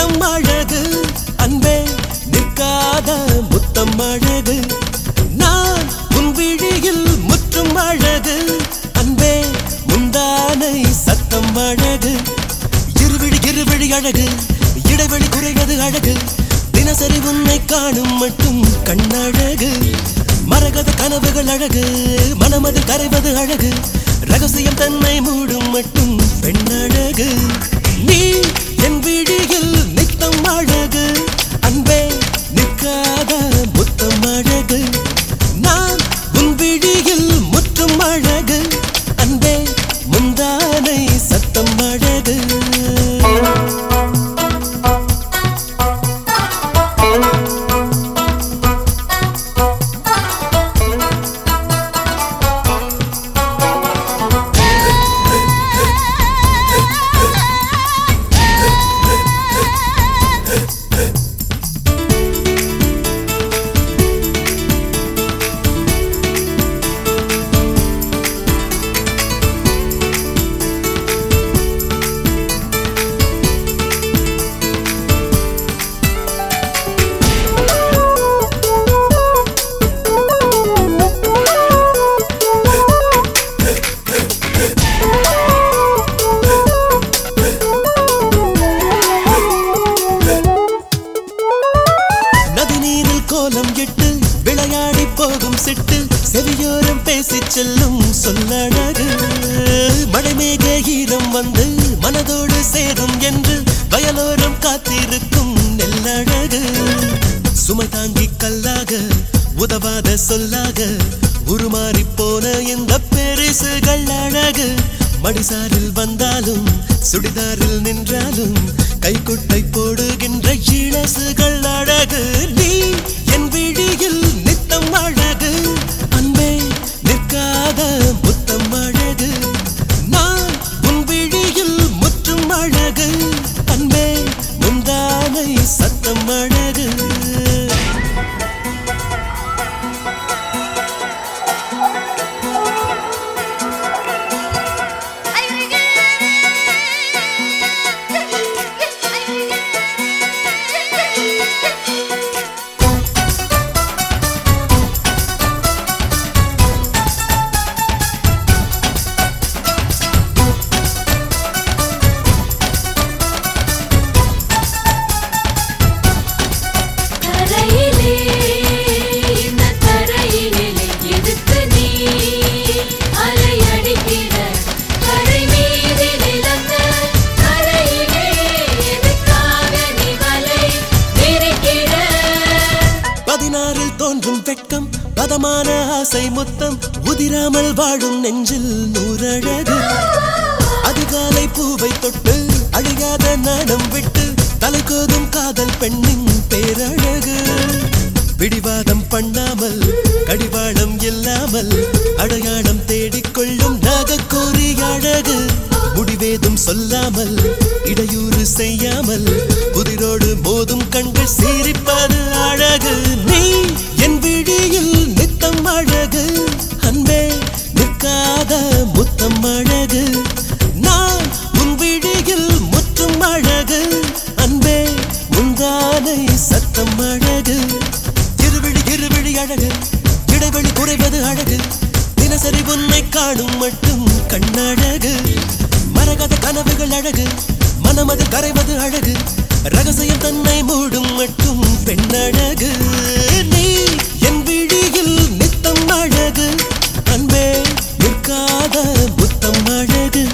நித்தம் அழகு அன்பே நிற்காத முத்தம் அழகு நான் உன் விழியில் முற்றும் அழகு அன்பே முந்தானை சத்தம் அழகு இருவிழி இருவிழி அழகு இடைவெளி குறைவது அழகு தினசரி உன்னை காணும் மட்டும் கண்ணழகு மரகத கனவுகள் அழகு மனமது கரைவது அழகு ரகசியம் தன்னை மூடும் மட்டும் பெண்ணழகு நீ என் விழியில் நித்தம் அழகு அன்பே நிற்காத முத்தம் அழகு நான் உன் விழியில் முற்றும் அழகு அன்பே முந்தானை சத்தம் அழகு நதிநீரில் கோலம் இட்டு விளையாடி போகும் சிட்டு செவியோரம் பேசிச் செல்லும் சொல்லழகு மழைமேக ஈரம் வந்து மனதோடு சேரும் என்று வயலோரம் காத்திருக்கும் நெல்லழகு சுமை தாங்கி கல்லாக உதவாத சொல்லாக உருமாறி போன இந்த பெரிசுகள் அழகு மடிசாரில் வந்தாலும் சுடிதாரில் நின்றாலும் கைக்குட்டை போடுகின்ற இளசுகள் அழகு நீ என் விழியில் நித்தம் அழகு அன்பே நிற்காத முத்தம் அழகு நான் உன் விழியில் முற்றும் அழகு அன்பே முந்தானை சத்தம் அழகு கரையிலே இந்த கரையினிலே எதுக்கு நீ அலையடிக்கிற கரை மீது நிலந்த கரையிலே எதுக்காக நீ வலை விரிக்கிற பதினாறில் தோன்றும் வெட்கம் பதமான ஆசை முத்தம் உதிராமல் வாழும் நெஞ்சில் நூறழகு அதிகாலை பூவை தொட்டு அழியாத நாணம் விட்டு தலைக்கோதும் காதல் பெண்ணின் பேரழகு பிடிவாதம் பண்ணாமல் கடிவாளம் இல்லாமல் அடையாளம் தேடிக்கொள்ளும் நாகக்கோரி அழகு முடிவேதும் சொல்லாமல் இடையூறு செய்யாமல் புதிரோடு மோதும் கண்கள் சிரிப்பது அழகு நீ என் விழியில் நித்தம் அழகு அன்பே நிற்காத முத்தம் அழகு நான் உன் விழியில் முற்றும் அழகு அன்பே முந்தானை சத்தம் அழகு இருவிழி இருவிழி அழகு இடைவெளி குறைவது அழகு தினசரி உன்னை காணும் மட்டும் கண்ணழகு மரகத கனவுகள் அழகு மனமது கரைவது அழகு ரகசியம் தன்னை மூடும் மட்டும் பெண்ணழகு நீ என் விழியில் நித்தம் அழகு அன்பே நிற்காத முத்தம் அழகு